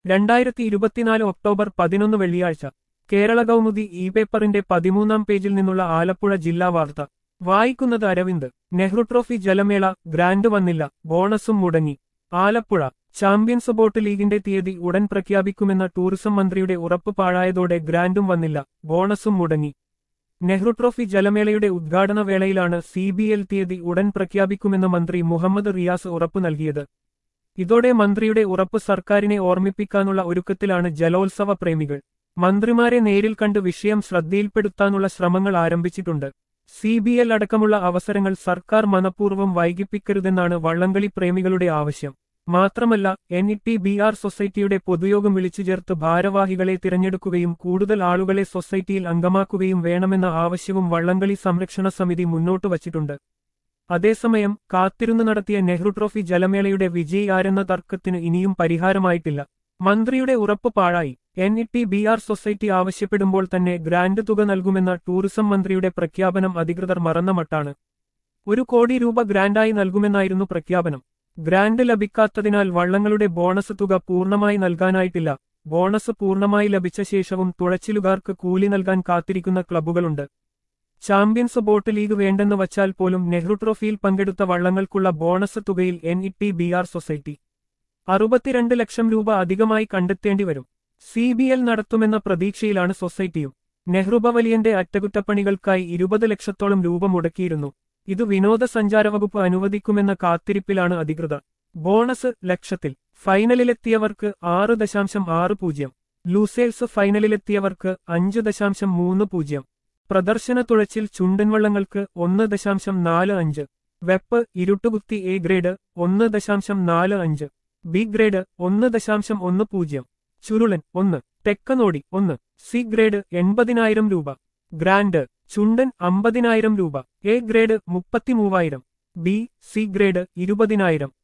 രണ്ടായിരത്തി ഇരുപത്തിനാല് ഒക്ടോബർ പതിനൊന്ന് വെള്ളിയാഴ്ച കേരള കൗമുദി ഇ പേപ്പറിന്റെ പതിമൂന്നാം പേജിൽ നിന്നുള്ള ആലപ്പുഴ ജില്ലാ വാർത്ത വായിക്കുന്നത് അരവിന്ദ് നെഹ്റു ട്രോഫി ജലമേള ഗ്രാൻഡ് വന്നില്ല ബോണസും മുടങ്ങി ആലപ്പുഴ ചാമ്പ്യൻസ് ബോട്ട് ലീഗിന്റെ തീയതി ഉടൻ പ്രഖ്യാപിക്കുമെന്ന ടൂറിസം മന്ത്രിയുടെ ഉറപ്പ് പാഴായതോടെ ഗ്രാൻഡും വന്നില്ല ബോണസും മുടങ്ങി നെഹ്റു ട്രോഫി ജലമേളയുടെ ഉദ്ഘാടന വേളയിലാണ് സി ബി എൽ തീയതി ഉടൻ പ്രഖ്യാപിക്കുമെന്ന് മന്ത്രി മുഹമ്മദ് റിയാസ് ഉറപ്പു നൽകിയത് ഇതോടെ മന്ത്രിയുടെ ഉറപ്പ് സർക്കാരിനെ ഓർമ്മിപ്പിക്കാനുള്ള ഒരുക്കത്തിലാണ് ജലോത്സവ പ്രേമികൾ മന്ത്രിമാരെ നേരിൽ കണ്ട് വിഷയം ശ്രദ്ധയിൽപ്പെടുത്താനുള്ള ശ്രമങ്ങൾ ആരംഭിച്ചിട്ടുണ്ട് സി ബി എൽ അടക്കമുള്ള അവസരങ്ങൾ സർക്കാർ മനഃപൂർവ്വം വൈകിപ്പിക്കരുതെന്നാണ് വള്ളംകളി പ്രേമികളുടെ ആവശ്യം മാത്രമല്ല N E T B R സൊസൈറ്റിയുടെ പൊതുയോഗം വിളിച്ചു ചേർത്ത് ഭാരവാഹികളെ തിരഞ്ഞെടുക്കുകയും കൂടുതൽ ആളുകളെ സൊസൈറ്റിയിൽ അംഗമാക്കുകയും വേണമെന്ന ആവശ്യവും വള്ളംകളി സംരക്ഷണ സമിതി മുന്നോട്ട് വച്ചിട്ടുണ്ട് അതേസമയം കാത്തിരുന്നു നടത്തിയ നെഹ്റു ട്രോഫി ജലമേളയുടെ വിജയി ആരെന്ന തർക്കത്തിന് ഇനിയും പരിഹാരമായിട്ടില്ല മന്ത്രിയുടെ ഉറപ്പ് പാഴായി N E T B R society ആവശ്യപ്പെടുമ്പോൾ തന്നെ ഗ്രാന്റ് തുക നൽകുമെന്ന ടൂറിസം മന്ത്രിയുടെ പ്രഖ്യാപനം അധികൃതർ മറന്ന മട്ടാണ് ഒരു കോടി രൂപ ഗ്രാന്റായി നൽകുമെന്നായിരുന്നു പ്രഖ്യാപനം ഗ്രാന്റ് ലഭിക്കാത്തതിനാൽ വള്ളങ്ങളുടെ ബോണസ് തുക പൂർണ്ണമായി നൽകാനായിട്ടില്ല ബോണസ് പൂർണ്ണമായി ലഭിച്ച ശേഷവും തുഴച്ചിലുകാർക്ക് കൂലി നൽകാൻ കാത്തിരിക്കുന്ന ക്ലബ്ബുകളുണ്ട് ചാമ്പ്യൻസ് ബോട്ട് ലീഗ് വേണ്ടെന്ന് വച്ചാൽ പോലും നെഹ്റു ട്രോഫിയിൽ പങ്കെടുത്ത വള്ളങ്ങൾക്കുള്ള ബോണസ് തുകയിൽ N E T B R society അറുപത്തിരണ്ട് ലക്ഷം രൂപ അധികമായി കണ്ടെത്തേണ്ടി വരും സി ബി എൽ നടത്തുമെന്ന പ്രതീക്ഷയിലാണ് സൊസൈറ്റിയും നെഹ്റു പവലിയന്റെ അറ്റകുറ്റപ്പണികൾക്കായി ഇരുപത് ലക്ഷത്തോളം രൂപ മുടക്കിയിരുന്നു ഇത് വിനോദസഞ്ചാര വകുപ്പ് അനുവദിക്കുമെന്ന കാത്തിരിപ്പിലാണ് അധികൃതർ ബോണസ് ലക്ഷത്തിൽ ഫൈനലിലെത്തിയവർക്ക് ആറ് ദശാംശം ആറ് പൂജ്യം ലൂസേൽസ് ഫൈനലിലെത്തിയവർക്ക് അഞ്ച് ദശാംശം മൂന്ന് പൂജ്യം പ്രദർശന തുഴച്ചിൽ ചുണ്ടൻവള്ളങ്ങൾക്ക് ഒന്ന് ദശാംശം നാല് അഞ്ച് വെപ്പ് ഇരുട്ടുകുത്തി എ ഗ്രേഡ് ഒന്ന് ദശാംശം നാല് അഞ്ച് ബി ഗ്രേഡ് ഒന്ന് ദശാംശം ഒന്ന് പൂജ്യം ചുരുളൻ ഒന്ന് തെക്കനോടി ഒന്ന് സി ഗ്രേഡ് എൺപതിനായിരം രൂപ ഗ്രാൻഡ് ചുണ്ടൻ അമ്പതിനായിരം രൂപ എ ഗ്രേഡ് മുപ്പത്തിമൂവായിരം ബി സി ഗ്രേഡ് ഇരുപതിനായിരം